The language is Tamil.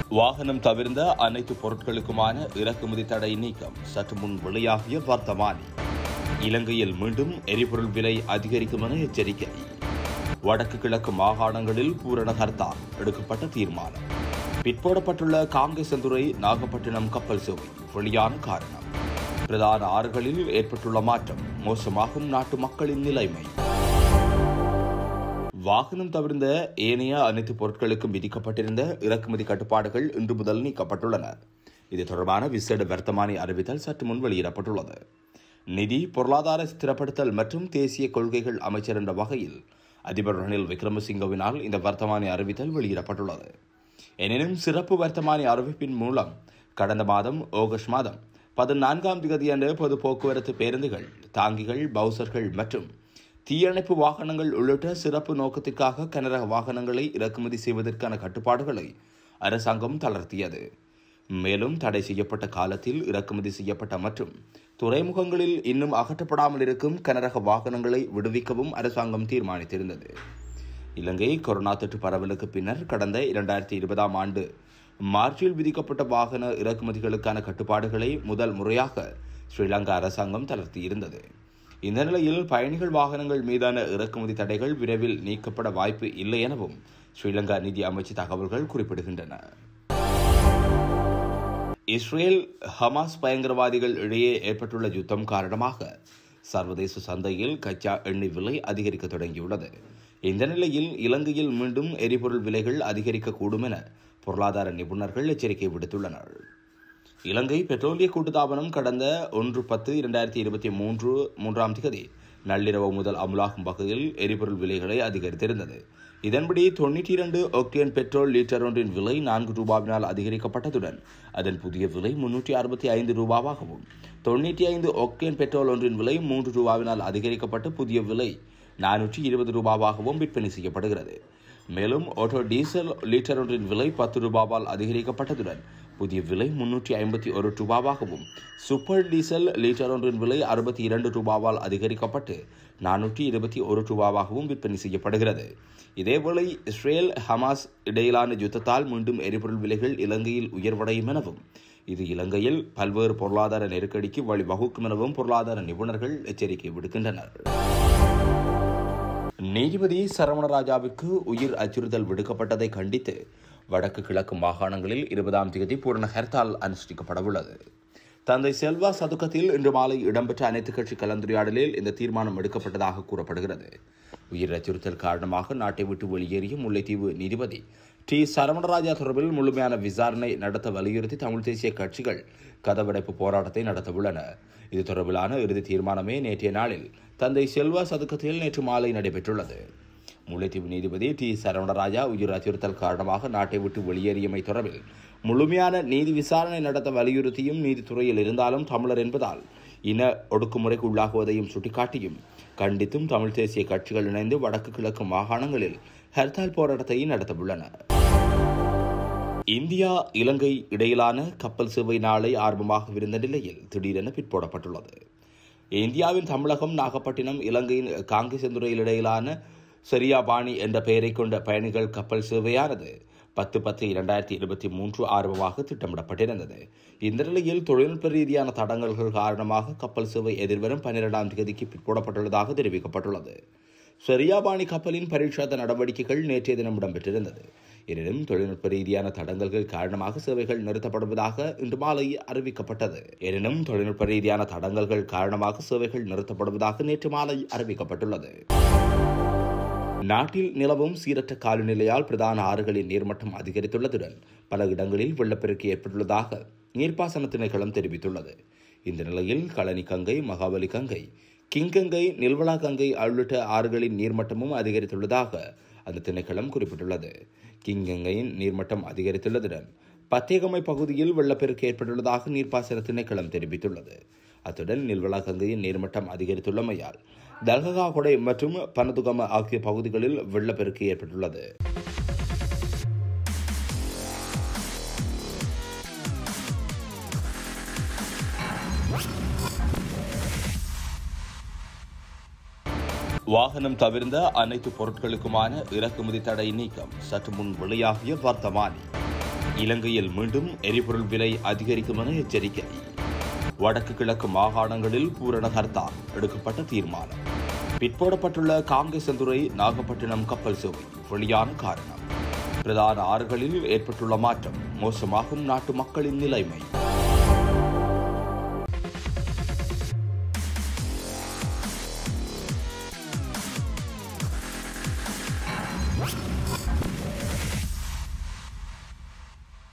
வாகனம் தவிர்ந்த அனைத்து பொருட்களுக்குமான இறக்குமதி தடை நீக்கம் சற்று முன் வெளியாகிய வர்த்தமானி இலங்கையில் மீண்டும் எரிபொருள் விலை அதிகரிக்கும் என எச்சரிக்கை வடக்கு கிழக்கு மாகாணங்களில் பூரண ஹர்த்தால் எடுக்கப்பட்ட தீர்மானம் பிற்போடப்பட்டுள்ள காங்கேசந்துறை நாகப்பட்டினம் கப்பல் சேவை வெளியான காரணம் பிரதான ஆறுகளில் ஏற்பட்டுள்ள மாற்றம் மோசமாகும் நாட்டு மக்களின் நிலைமை வாகனம் தவிர்ந்த ஏனைய அனைத்து பொருட்களுக்கும் விதிக்கப்பட்டிருந்த இறக்குமதி கட்டுப்பாடுகள் இன்று முதல் நீக்கப்பட்டுள்ளன இது தொடர்பான விசேட வர்த்தமானி அறிவித்தல் சற்று முன் வெளியிடப்பட்டுள்ளது நிதி பொருளாதார ஸ்திரப்படுத்தல் மற்றும் தேசிய கொள்கைகள் அமைச்சர் என்ற வகையில் அதிபர் ரணில் விக்ரமசிங்கவினால் இந்த வர்த்தமானி அறிவித்தல் வெளியிடப்பட்டுள்ளது எனினும் சிறப்பு வர்த்தமானி அறிவிப்பின் மூலம் கடந்த மாதம் ஆகஸ்ட் மாதம் பதினான்காம் தேதியன்று பொது போக்குவரத்து பேருந்துகள் தாங்கிகள் பவுசர்கள் மற்றும் தீயணைப்பு வாகனங்கள் உள்ளிட்ட சிறப்பு நோக்கத்திற்காக கனரக வாகனங்களை இறக்குமதி செய்வதற்கான கட்டுப்பாடுகளை அரசாங்கம் தளர்த்தியது மேலும் தடை செய்யப்பட்ட காலத்தில் இறக்குமதி செய்யப்பட்ட மற்றும் துறைமுகங்களில் இன்னும் அகற்றப்படாமல் இருக்கும் கனரக வாகனங்களை விடுவிக்கவும் அரசாங்கம் தீர்மானித்திருந்தது இலங்கை கொரோனா தொற்று பரவலுக்கு பின்னர் கடந்த இரண்டாயிரத்தி இருபதாம் ஆண்டு மார்ச்சில் விதிக்கப்பட்ட வாகன இறக்குமதிகளுக்கான கட்டுப்பாடுகளை முதல் முறையாக ஸ்ரீலங்கா அரசாங்கம் தளர்த்தியிருந்தது இந்த நிலையில் பயணிகள் வாகனங்கள் மீதான இறக்குமதி தடைகள் விரைவில் நீக்கப்பட வாய்ப்பு இல்லை எனவும் ஸ்ரீலங்கா நிதி அமைச்சு தகவல்கள் குறிப்பிடுகின்றன இஸ்ரேல் ஹமாஸ் பயங்கரவாதிகள் இடையே ஏற்பட்டுள்ள யுத்தம் காரணமாக சர்வதேச சந்தையில் கச்சா எண்ணெய் விலை அதிகரிக்க தொடங்கியுள்ளது இந்த நிலையில் இலங்கையில் மீண்டும் எரிபொருள் விலைகள் அதிகரிக்கக்கூடும் என பொருளாதார நிபுணர்கள் எச்சரிக்கை விடுத்துள்ளனர் இலங்கை பெட்ரோலிய கூட்டுத்தாபனம் கடந்த ஒன்று பத்து இரண்டாயிரத்தி இருபத்தி மூன்று மூன்றாம் தேதி நள்ளிரவு முதல் அமலாகும் வகையில் எரிபொருள் விலைகளை அதிகரித்திருந்தது இதன்படி தொண்ணூற்றி இரண்டு ஒக்டேன் பெட்ரோல் லிட்டர் ஒன்றின் விலை நான்கு ரூபாவினால் அதிகரிக்கப்பட்டதுடன் அதன் புதிய விலை முன்னூற்றி அறுபத்தி ஐந்து ரூபாவாகவும் தொண்ணூற்றி ஐந்து ஒக்டேன் பெட்ரோல் ஒன்றின் விலை மூன்று ரூபாவினால் அதிகரிக்கப்பட்டு புதிய விலை நானூற்றி இருபது ரூபாவாகவும் விற்பனை செய்யப்படுகிறது மேலும் ஆட்டோ டீசல் லிட்டர் ஒன்றின் விலை பத்து ரூபாவால் அதிகரிக்கப்பட்டதுடன் புதிய விலை முன்னூற்றி ஐம்பத்தி ஒரு ரூபாவாகவும் சூப்பர் டீசல் லிட்டர் ஒன்றின் விலை அறுபத்தி இரண்டு ரூபாவால் அதிகரிக்கப்பட்டு நானூற்றி இருபத்தி ஒரு ரூபாவாகவும் விற்பனை செய்யப்படுகிறது இதேவேளை இஸ்ரேல் ஹமாஸ் இடையிலான யுத்தத்தால் மீண்டும் எரிபொருள் விலைகள் இலங்கையில் உயர்வடையும் எனவும் இது இலங்கையில் பல்வேறு பொருளாதார நெருக்கடிக்கு வழிவகுக்கும் எனவும் பொருளாதார நிபுணர்கள் எச்சரிக்கை விடுக்கின்றனர் நீதிபதி சரவணராஜாவுக்கு உயிர் அச்சுறுத்தல் விடுக்கப்பட்டதை கண்டித்து வடக்கு கிழக்கு மாகாணங்களில் இருபதாம் தேதி பூரண ஹர்த்தால் அனுஷ்டிக்கப்படவுள்ளது தந்தை செல்வா சதுக்கத்தில் இன்று மாலை இடம்பெற்ற அனைத்துக் கட்சி கலந்துரையாடலில் இந்த தீர்மானம் எடுக்கப்பட்டதாக கூறப்படுகிறது உயிர் அச்சுறுத்தல் காரணமாக நாட்டை விட்டு வெளியேறிய முல்லைத்தீவு நீதிபதி டி சரவணராஜா தொடர்பில் முழுமையான விசாரணை நடத்த வலியுறுத்தி தமிழ் தேசிய கட்சிகள் கதவடைப்பு போராட்டத்தை நடத்தவுள்ளன இது தொடர்பிலான இறுதி தீர்மானமே நேற்றைய நாளில் தந்தை செல்வா சதுக்கத்தில் நேற்று மாலை நடைபெற்றுள்ளது முல்லைத்தீவு நீதிபதி டி சரவணராஜா உயிர் அச்சுறுத்தல் காரணமாக நாட்டை விட்டு வெளியேறியமை தொடர்பில் முழுமையான நீதி விசாரணை நடத்த வலியுறுத்தியும் நீதித்துறையில் இருந்தாலும் தமிழர் என்பதால் இன ஒடுக்குமுறைக்கு உள்ளாகுவதையும் சுட்டிக்காட்டியும் கண்டித்தும் தமிழ் தேசிய கட்சிகள் இணைந்து வடக்கு கிழக்கு மாகாணங்களில் ஹர்த்தால் போராட்டத்தை நடத்தவுள்ளன இந்தியா இலங்கை இடையிலான கப்பல் சேவை நாளை ஆரம்பமாகவிருந்த நிலையில் திடீரென பிற்போடப்பட்டுள்ளது இந்தியாவின் தமிழகம் நாகப்பட்டினம் இலங்கையின் காங்கிசந்துறையில் இடையிலான சரியாபாணி என்ற பெயரை கொண்ட பயணிகள் கப்பல் சேவையானது பத்து பத்து இரண்டாயிரத்தி இருபத்தி மூன்று ஆரம்பமாக திட்டமிடப்பட்டிருந்தது இந்த நிலையில் தொழில்நுட்ப ரீதியான தடங்கல்கள் காரணமாக கப்பல் சேவை எதிர்வரும் பன்னிரெண்டாம் தேதிக்கு பிற்போடப்பட்டுள்ளதாக தெரிவிக்கப்பட்டுள்ளது சரியாபாணி கப்பலின் பரீட்சாத்த நடவடிக்கைகள் நேற்றைய தினம் இடம்பெற்றிருந்தது எனினும் தொழில்நுட்ப ரீதியான தடங்கல்கள் காரணமாக சேவைகள் நிறுத்தப்படுவதாக இன்று மாலை அறிவிக்கப்பட்டது எனினும் தொழில்நுட்ப ரீதியான தடங்கல்கள் காரணமாக சேவைகள் நிறுத்தப்படுவதாக நேற்று மாலை அறிவிக்கப்பட்டுள்ளது நாட்டில் நிலவும் சீரற்ற காலநிலையால் பிரதான ஆறுகளின் நீர்மட்டம் அதிகரித்துள்ளதுடன் பல இடங்களில் வெள்ளப்பெருக்கு ஏற்பட்டுள்ளதாக நீர்ப்பாசன திணைக்களம் தெரிவித்துள்ளது இந்த நிலையில் களனி கங்கை மகாபலி கங்கை கிங்கங்கை நில்வலா கங்கை உள்ளிட்ட ஆறுகளின் நீர்மட்டமும் அதிகரித்துள்ளதாக அந்த திணைக்களம் குறிப்பிட்டுள்ளது கிங்கங்கையின் நீர்மட்டம் அதிகரித்துள்ளதுடன் பத்தேகமை பகுதியில் வெள்ளப்பெருக்கு ஏற்பட்டுள்ளதாக நீர்ப்பாசன திணைக்களம் தெரிவித்துள்ளது அத்துடன் நில்வலா கங்கையின் நீர்மட்டம் அதிகரித்துள்ளமையால் தல்ககா கொடை மற்றும் பனதுகம ஆகிய பகுதிகளில் வெள்ளப்பெருக்கு ஏற்பட்டுள்ளது வாகனம் தவிர்ந்த அனைத்து பொருட்களுக்குமான இறக்குமதி தடை நீக்கம் சற்று முன் வெளியாகிய வர்த்தமானி இலங்கையில் மீண்டும் எரிபொருள் விலை அதிகரிக்கும் என எச்சரிக்கை வடக்கு கிழக்கு மாகாணங்களில் பூரண ஹர்த்தால் எடுக்கப்பட்ட தீர்மானம் பிற்போடப்பட்டுள்ள காங்கேசந்துறை நாகப்பட்டினம் கப்பல் சேவை வெளியான காரணம் பிரதான ஆறுகளில் ஏற்பட்டுள்ள மாற்றம் மோசமாகும் நாட்டு மக்களின் நிலைமை